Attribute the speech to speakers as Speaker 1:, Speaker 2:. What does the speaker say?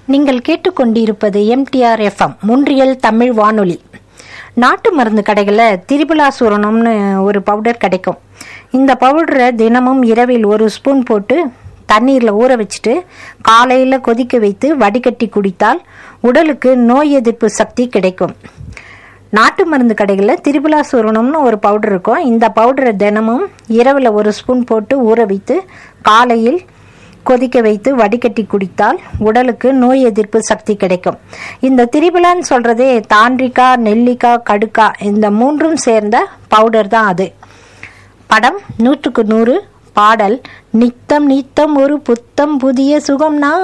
Speaker 1: நீங்கள் கேட்டுக்கொண்டிருப்பது MTR FM முன்றியல் Tamil வானொலி நாட்டு மருந்து கடைகளில் திரிபுலா சூரணம்னு ஒரு பவுடர் கிடைக்கும் இந்த பவுடரை தினமும் இரவில் ஒரு ஸ்பூன் போட்டு தண்ணீரில் ஊற வச்சுட்டு காலையில் கொதிக்க வைத்து வடிகட்டி குடித்தால் உடலுக்கு நோய் எதிர்ப்பு சக்தி கிடைக்கும் நாட்டு மருந்து கடைகளில் திரிபுலா சூரணம்னு ஒரு பவுடர் இருக்கும் இந்த பவுடரை தினமும் இரவில் ஒரு ஸ்பூன் போட்டு ஊற வைத்து காலையில் கொதிக்க வைத்து வடிகட்டி குடித்தால் உடலுக்கு நோய் எதிர்ப்பு சக்தி கிடைக்கும் இந்த திரிபுலான்னு சொல்றதே தாண்டிக்கா நெல்லிக்காய் கடுக்கா இந்த மூன்றும் சேர்ந்த பவுடர் தான் அது படம் நூற்றுக்கு நூறு பாடல் நித்தம் நித்தம் ஒரு புத்தம் புதிய சுகம் நான்